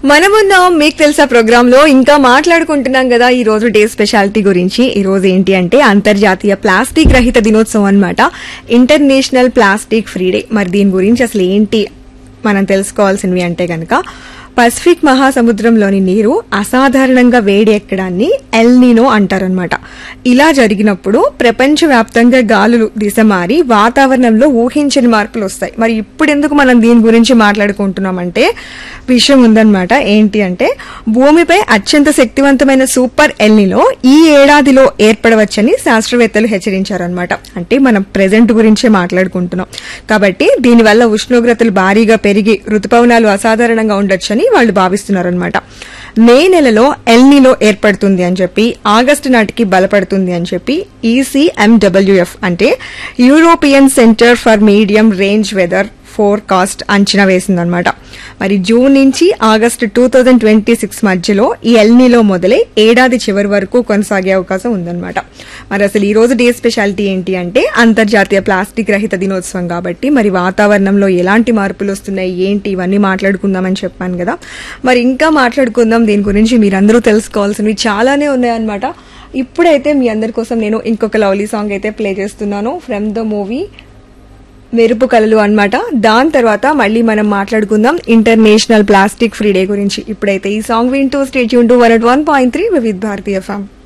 మనమున్నాం మీకు తెలుసా ప్రోగ్రామ్ లో ఇంకా మాట్లాడుకుంటున్నాం కదా ఈ రోజు డే స్పెషాలిటీ గురించి ఈ రోజు ఏంటి అంటే అంతర్జాతీయ ప్లాస్టిక్ రహిత దినోత్సవం అన్నమాట ఇంటర్నేషనల్ ప్లాస్టిక్ ఫ్రీ డే మరి దీని గురించి అసలు ఏంటి మనం తెలుసుకోవాల్సినవి అంటే గనక పసిఫిక్ మహాసముద్రంలోని నీరు అసాధారణంగా వేడి ఎక్కడాన్ని ఎల్నినో అంటారనమాట ఇలా జరిగినప్పుడు ప్రపంచవ్యాప్తంగా గాలులు దిశ మారి వాతావరణంలో ఊహించని మార్పులు వస్తాయి మరి ఇప్పుడు ఎందుకు మనం దీని గురించి మాట్లాడుకుంటున్నామంటే విషయం ఉందన్నమాట ఏంటి అంటే భూమిపై అత్యంత శక్తివంతమైన సూపర్ ఎల్నిలో ఈ ఏడాదిలో ఏర్పడవచ్చని శాస్త్రవేత్తలు హెచ్చరించారనమాట అంటే మనం ప్రెజెంట్ గురించే మాట్లాడుకుంటున్నాం కాబట్టి దీనివల్ల ఉష్ణోగ్రతలు భారీగా పెరిగి ఋతుపవనాలు అసాధారణంగా ఉండొచ్చని వాళ్ళు భావిస్తున్నారనమాట మే నెలలో ఎల్నిలో ఏర్పడుతుంది అని చెప్పి ఆగస్టు నాటికి బలపడుతుంది అని చెప్పి ఈసీఎండబ్ల్యూఎఫ్ అంటే European centre for medium range weather forecast అంచనా వేసిందనమాట మరి జూన్ నుంచి August two thousand twenty six మధ్యలో ఈ ఎల్నీలో మొదలై ఏడాది చివరి వరకు కొనసాగే అవకాశం ఉందన్నమాట మరి అసలు ఈ రోజు డే స్పెషాలిటీ ఏంటి అంటే అంతర్జాతీయ ప్లాస్టిక్ రహిత దినోత్సవం కాబట్టి మరి వాతావరణంలో ఎలాంటి మార్పులు వస్తున్నాయి ఏంటి ఇవన్నీ మాట్లాడుకుందామని చెప్పాను కదా మరి ఇంకా మాట్లాడుకుందాం దీని గురించి మీరందరూ తెలుసుకోవాల్సినవి చాలానే ఉన్నాయన్నమాట ఇప్పుడైతే మీ అందరి కోసం నేను ఇంకొక లవ్లీ సాంగ్ అయితే ప్లే చేస్తున్నాను from the movie Merupu Kalalu అన్నమాట దాని తర్వాత మళ్ళీ మనం మాట్లాడుకుందాం ఇంటర్నేషనల్ ప్లాస్టిక్ ఫ్రీ డే గురించి ఇప్పుడైతే ఈ సాంగ్ వింటూ స్టేట్ యూన్ two one one point three Vividh Bharati form